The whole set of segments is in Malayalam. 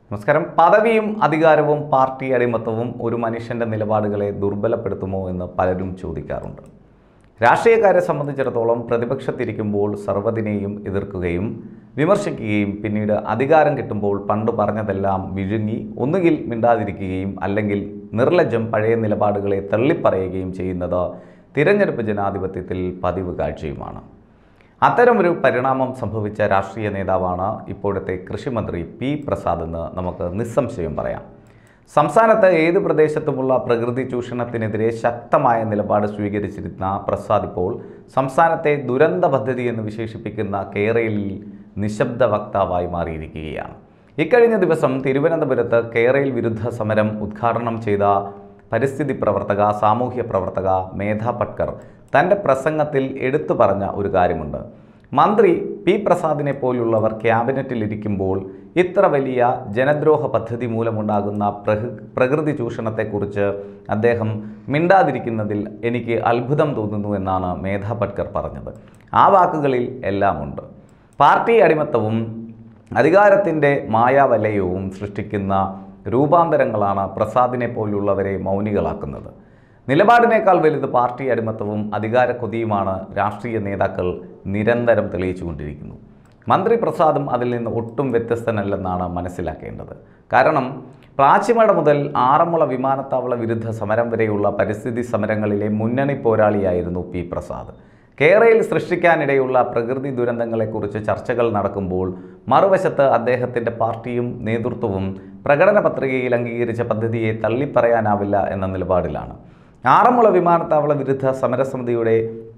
നമസ്കാരം പദവിയും അധികാരവും പാർട്ടി അടിമത്തവും ഒരു മനുഷ്യൻ്റെ നിലപാടുകളെ ദുർബലപ്പെടുത്തുമോ എന്ന് പലരും ചോദിക്കാറുണ്ട് രാഷ്ട്രീയക്കാരെ സംബന്ധിച്ചിടത്തോളം പ്രതിപക്ഷത്തിരിക്കുമ്പോൾ സർവ്വതിനെയും എതിർക്കുകയും വിമർശിക്കുകയും പിന്നീട് അധികാരം കിട്ടുമ്പോൾ പണ്ട് പറഞ്ഞതെല്ലാം വിഴുങ്ങി ഒന്നുകിൽ മിണ്ടാതിരിക്കുകയും അല്ലെങ്കിൽ നിർലജ്ജം പഴയ നിലപാടുകളെ തള്ളിപ്പറയുകയും ചെയ്യുന്നത് തിരഞ്ഞെടുപ്പ് ജനാധിപത്യത്തിൽ പതിവ് കാഴ്ചയുമാണ് അത്തരമൊരു പരിണാമം സംഭവിച്ച രാഷ്ട്രീയ നേതാവാണ് ഇപ്പോഴത്തെ കൃഷിമന്ത്രി പി പ്രസാദ് എന്ന് നമുക്ക് നിസ്സംശയം പറയാം സംസ്ഥാനത്ത് ഏത് പ്രദേശത്തുമുള്ള പ്രകൃതി ചൂഷണത്തിനെതിരെ ശക്തമായ നിലപാട് സ്വീകരിച്ചിരുന്ന പ്രസാദ് ഇപ്പോൾ സംസ്ഥാനത്തെ ദുരന്ത പദ്ധതി എന്ന് വിശേഷിപ്പിക്കുന്ന കേരളയിൽ നിശബ്ദ വക്താവായി മാറിയിരിക്കുകയാണ് ഇക്കഴിഞ്ഞ ദിവസം തിരുവനന്തപുരത്ത് കേരള വിരുദ്ധ സമരം ഉദ്ഘാടനം ചെയ്ത പരിസ്ഥിതി പ്രവർത്തക സാമൂഹ്യ പ്രവർത്തക മേധ പട്കർ തൻ്റെ പ്രസംഗത്തിൽ എടുത്തു പറഞ്ഞ ഒരു കാര്യമുണ്ട് മന്ത്രി പി പ്രസാദിനെ പോലുള്ളവർ ക്യാബിനറ്റിലിരിക്കുമ്പോൾ ഇത്ര വലിയ ജനദ്രോഹ പദ്ധതി മൂലമുണ്ടാകുന്ന പ്രഹ് പ്രകൃതി ചൂഷണത്തെക്കുറിച്ച് അദ്ദേഹം മിണ്ടാതിരിക്കുന്നതിൽ എനിക്ക് അത്ഭുതം തോന്നുന്നു എന്നാണ് മേധ പട്കർ പറഞ്ഞത് ആ വാക്കുകളിൽ എല്ലാമുണ്ട് പാർട്ടി അടിമത്തവും അധികാരത്തിൻ്റെ മായാവലയവും സൃഷ്ടിക്കുന്ന രൂപാന്തരങ്ങളാണ് പ്രസാദിനെ പോലുള്ളവരെ മൗനികളാക്കുന്നത് നിലപാടിനേക്കാൾ വലുത് പാർട്ടി അടിമത്തവും അധികാര കൊതിയുമാണ് രാഷ്ട്രീയ നേതാക്കൾ നിരന്തരം തെളിയിച്ചുകൊണ്ടിരിക്കുന്നു മന്ത്രി പ്രസാദും അതിൽ നിന്ന് ഒട്ടും വ്യത്യസ്തനല്ലെന്നാണ് മനസ്സിലാക്കേണ്ടത് കാരണം പ്ലാച്ചിമട മുതൽ ആറന്മുള വിമാനത്താവള വിരുദ്ധ സമരം വരെയുള്ള പരിസ്ഥിതി സമരങ്ങളിലെ മുന്നണി പോരാളിയായിരുന്നു പി പ്രസാദ് കേരളയിൽ സൃഷ്ടിക്കാനിടയുള്ള പ്രകൃതി ദുരന്തങ്ങളെക്കുറിച്ച് ചർച്ചകൾ നടക്കുമ്പോൾ മറുവശത്ത് അദ്ദേഹത്തിൻ്റെ പാർട്ടിയും നേതൃത്വവും പ്രകടന പത്രികയിൽ അംഗീകരിച്ച പദ്ധതിയെ തള്ളിപ്പറയാനാവില്ല എന്ന നിലപാടിലാണ് ആറന്മുള വിമാനത്താവള വിരുദ്ധ സമരസമിതിയുടെ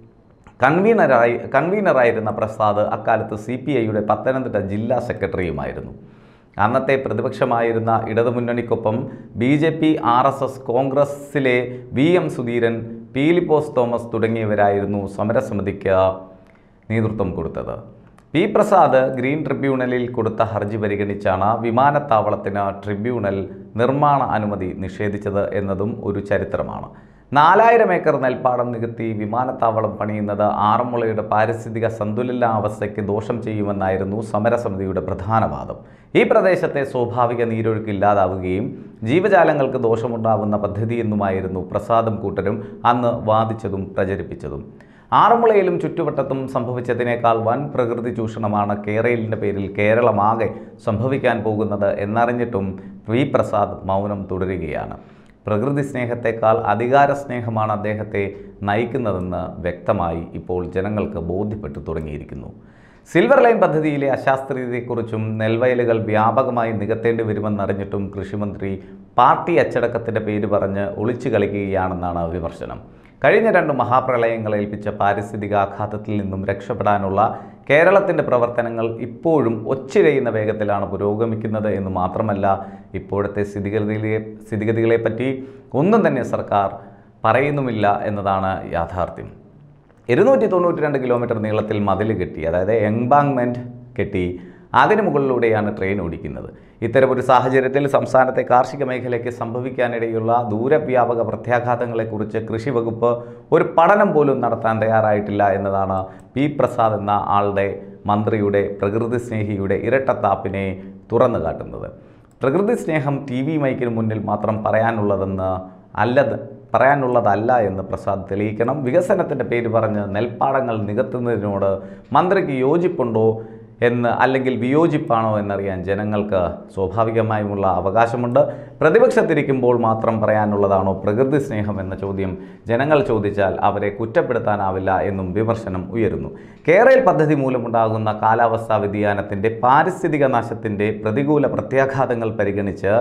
കൺവീനറായി കൺവീനറായിരുന്ന പ്രസാദ് അക്കാലത്ത് സി പി ഐയുടെ പത്തനംതിട്ട ജില്ലാ സെക്രട്ടറിയുമായിരുന്നു അന്നത്തെ പ്രതിപക്ഷമായിരുന്ന ഇടതുമുന്നണിക്കൊപ്പം B J P R S S കോൺഗ്രസിലെ V M Sudheeran Peelipose Thomas തുടങ്ങിയവരായിരുന്നു സമരസമിതിക്ക് നേതൃത്വം കൊടുത്തത് പി പ്രസാദ് ഗ്രീൻ ട്രിബ്യൂണലിൽ കൊടുത്ത ഹർജി പരിഗണിച്ചാണ് വിമാനത്താവളത്തിന് ട്രിബ്യൂണൽ നിർമ്മാണ അനുമതി നിഷേധിച്ചത് എന്നതും ഒരു ചരിത്രമാണ് നാലായിരം ഏക്കർ നെൽപ്പാടം നികത്തി വിമാനത്താവളം പണിയുന്നത് ആറന്മുളയുടെ പാരിസ്ഥിതിക സന്തുലിതാവസ്ഥയ്ക്ക് ദോഷം ചെയ്യുമെന്നായിരുന്നു സമരസമിതിയുടെ പ്രധാന വാദം ഈ പ്രദേശത്തെ സ്വാഭാവിക നീരൊഴുക്ക് ഇല്ലാതാവുകയും ജീവജാലങ്ങൾക്ക് ദോഷമുണ്ടാവുന്ന പദ്ധതിയെന്നുമായിരുന്നു പ്രസാദും കൂട്ടരും അന്ന് വാദിച്ചതും പ്രചരിപ്പിച്ചതും ആറന്മുളയിലും ചുറ്റുവട്ടത്തും സംഭവിച്ചതിനേക്കാൾ വൻ പ്രകൃതി ചൂഷണമാണ് കേരളിൻ്റെ പേരിൽ കേരളമാകെ സംഭവിക്കാൻ പോകുന്നത് എന്നറിഞ്ഞിട്ടും വി പ്രസാദ് മൗനം തുടരുകയാണ് പ്രകൃതി സ്നേഹത്തെക്കാൾ അധികാര സ്നേഹമാണ് അദ്ദേഹത്തെ നയിക്കുന്നതെന്ന് വ്യക്തമായി ഇപ്പോൾ ജനങ്ങൾക്ക് ബോധ്യപ്പെട്ടു തുടങ്ങിയിരിക്കുന്നു സിൽവർ ലൈൻ പദ്ധതിയിലെ അശാസ്ത്രീയതയെക്കുറിച്ചും നെൽവയലുകൾ വ്യാപകമായി നികത്തേണ്ടി വരുമെന്നറിഞ്ഞിട്ടും കൃഷിമന്ത്രി പാർട്ടി അച്ചടക്കത്തിൻ്റെ പേര് പറഞ്ഞ് ഒളിച്ചു കളിക്കുകയാണെന്നാണ് വിമർശനം കഴിഞ്ഞ രണ്ട് മഹാപ്രളയങ്ങൾ ഏൽപ്പിച്ച പാരിസ്ഥിതിക ആഘാതത്തിൽ നിന്നും രക്ഷപ്പെടാനുള്ള കേരളത്തിൻ്റെ പ്രവർത്തനങ്ങൾ ഇപ്പോഴും ഒച്ചിരയുന്ന വേഗത്തിലാണ് പുരോഗമിക്കുന്നത് എന്ന് മാത്രമല്ല ഇപ്പോഴത്തെ സ്ഥിതിഗതികളെ സ്ഥിതിഗതികളെപ്പറ്റി ഒന്നും തന്നെ സർക്കാർ പറയുന്നുമില്ല എന്നതാണ് യാഥാർത്ഥ്യം ഇരുന്നൂറ്റി തൊണ്ണൂറ്റി രണ്ട് കിലോമീറ്റർ നീളത്തിൽ മതിൽ കെട്ടി അതായത് എംബാങ്മെൻറ്റ് കെട്ടി അതിന് മുകളിലൂടെയാണ് ട്രെയിൻ ഓടിക്കുന്നത് ഇത്തരമൊരു സാഹചര്യത്തിൽ സംസ്ഥാനത്തെ കാർഷിക മേഖലയ്ക്ക് സംഭവിക്കാനിടയുള്ള ദൂരവ്യാപക പ്രത്യാഘാതങ്ങളെക്കുറിച്ച് കൃഷി വകുപ്പ് ഒരു പഠനം പോലും നടത്താൻ തയ്യാറായിട്ടില്ല എന്നതാണ് പി പ്രസാദ് എന്ന ആളുടെ മന്ത്രിയുടെ പ്രകൃതി സ്നേഹിയുടെ ഇരട്ടത്താപ്പിനെ തുറന്നു കാട്ടുന്നത് പ്രകൃതി സ്നേഹം ടി വി മൈക്കിന് മുന്നിൽ മാത്രം പറയാനുള്ളതെന്ന് അല്ലത് പറയാനുള്ളതല്ല എന്ന് പ്രസാദ് തെളിയിക്കണം വികസനത്തിൻ്റെ പേര് പറഞ്ഞ് നെൽപ്പാടങ്ങൾ നികത്തുന്നതിനോട് മന്ത്രിക്ക് യോജിപ്പുണ്ടോ എന്ന് അല്ലെങ്കിൽ വിയോജിപ്പാണോ എന്നറിയാൻ ജനങ്ങൾക്ക് സ്വാഭാവികമായുമുള്ള അവകാശമുണ്ട് പ്രതിപക്ഷത്തിരിക്കുമ്പോൾ മാത്രം പറയാനുള്ളതാണോ പ്രകൃതി സ്നേഹം എന്ന ചോദ്യം ജനങ്ങൾ ചോദിച്ചാൽ അവരെ കുറ്റപ്പെടുത്താനാവില്ല എന്നും വിമർശനം ഉയരുന്നു കേരള പദ്ധതി മൂലമുണ്ടാകുന്ന കാലാവസ്ഥാ വ്യതിയാനത്തിൻ്റെ പാരിസ്ഥിതിക നാശത്തിൻ്റെ പ്രതികൂല പ്രത്യാഘാതങ്ങൾ പരിഗണിച്ച്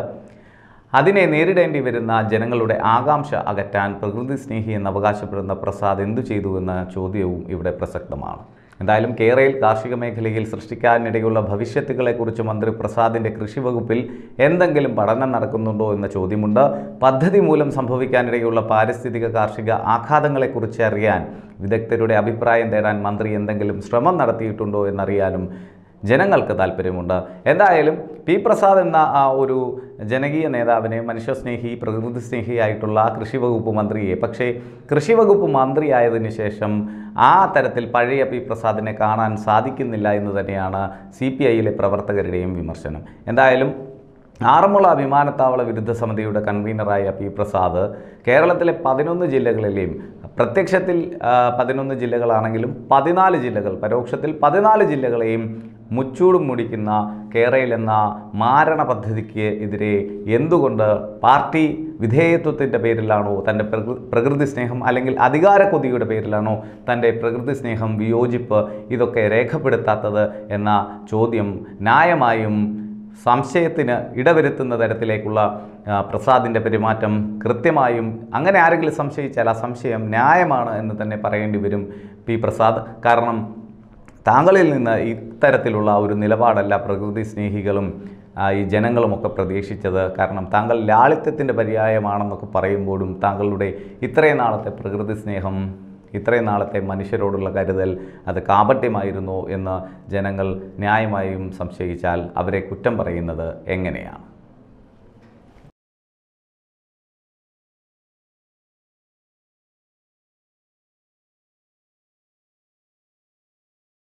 അതിനെ നേരിടേണ്ടി വരുന്ന ജനങ്ങളുടെ ആകാംക്ഷ അകറ്റാൻ പ്രകൃതി സ്നേഹി എന്ന് അവകാശപ്പെടുന്ന പ്രസാദ് എന്തു ചെയ്തു എന്ന ചോദ്യവും ഇവിടെ പ്രസക്തമാണ് എന്തായാലും കേരളയിൽ കാർഷിക മേഖലയിൽ സൃഷ്ടിക്കാനിടയുള്ള ഭവിഷ്യത്തുകളെക്കുറിച്ച് മന്ത്രി പ്രസാദിൻ്റെ കൃഷി വകുപ്പിൽ എന്തെങ്കിലും പഠനം നടക്കുന്നുണ്ടോ എന്ന ചോദ്യമുണ്ട് പദ്ധതി മൂലം സംഭവിക്കാനിടയുള്ള പാരിസ്ഥിതിക കാർഷിക ആഘാതങ്ങളെക്കുറിച്ച് അറിയാൻ വിദഗ്ധരുടെ അഭിപ്രായം തേടാൻ മന്ത്രി എന്തെങ്കിലും ശ്രമം നടത്തിയിട്ടുണ്ടോ എന്നറിയാനും ജനങ്ങൾക്ക് താല്പര്യമുണ്ട് എന്തായാലും പി പ്രസാദ് എന്ന ആ ഒരു ജനകീയ നേതാവിനെ മനുഷ്യസ്നേഹി പ്രകൃതി സ്നേഹിയായിട്ടുള്ള കൃഷി വകുപ്പ് മന്ത്രിയെ പക്ഷേ കൃഷി വകുപ്പ് മന്ത്രിയായതിനു ശേഷം ആ തരത്തിൽ പഴയ പി പ്രസാദിനെ കാണാൻ സാധിക്കുന്നില്ല എന്ന് തന്നെയാണ് സി പി ഐയിലെ പ്രവർത്തകരുടെയും വിമർശനം എന്തായാലും ആറന്മുള വിമാനത്താവള വിരുദ്ധ സമിതിയുടെ കൺവീനറായ പി പ്രസാദ് കേരളത്തിലെ പതിനൊന്ന് ജില്ലകളിലെയും പ്രത്യക്ഷത്തിൽ ആ, പതിനൊന്ന് ജില്ലകളാണെങ്കിലും പതിനാല് ജില്ലകൾ പരോക്ഷത്തിൽ പതിനാല് ജില്ലകളെയും മുച്ചൂടും മുടിക്കുന്ന കേരയിൽ എന്ന മാരണ പദ്ധതിക്ക് എതിരെ എന്തുകൊണ്ട് പാർട്ടി വിധേയത്വത്തിൻ്റെ പേരിലാണോ തൻ്റെ പ്രകൃ- പ്രകൃതി സ്നേഹം അല്ലെങ്കിൽ അധികാര കൊതിയുടെ പേരിലാണോ തൻ്റെ പ്രകൃതി സ്നേഹം വിയോജിപ്പ് ഇതൊക്കെ രേഖപ്പെടുത്താത്തത് എന്ന ചോദ്യം ന്യായമായും സംശയത്തിന് ഇടവരുത്തുന്ന തരത്തിലേക്കുള്ള ആ, പ്രസാദിൻ്റെ പെരുമാറ്റം കൃത്യമായും അങ്ങനെ ആരെങ്കിലും സംശയിച്ചാൽ ആ സംശയം ന്യായമാണ് എന്ന് തന്നെ പറയേണ്ടി വരും പി പ്രസാദ് കാരണം താങ്കളിൽ നിന്ന് ഇത്തരത്തിലുള്ള ഒരു നിലപാടല്ല പ്രകൃതി സ്നേഹികളും ആ, ഈ ജനങ്ങളുമൊക്കെ പ്രതീക്ഷിച്ചത് കാരണം താങ്കൾ ലാളിത്യത്തിൻ്റെ പര്യായമാണെന്നൊക്കെ പറയുമ്പോഴും താങ്കളുടെ ഇത്രയും നാളത്തെ പ്രകൃതി സ്നേഹം ഇത്രയും നാളത്തെ മനുഷ്യരോടുള്ള കരുതൽ അത് കാപട്യമായിരുന്നോ എന്ന് ജനങ്ങൾ ന്യായമായും സംശയിച്ചാൽ അവരെ കുറ്റം പറയുന്നത് എങ്ങനെയാണ്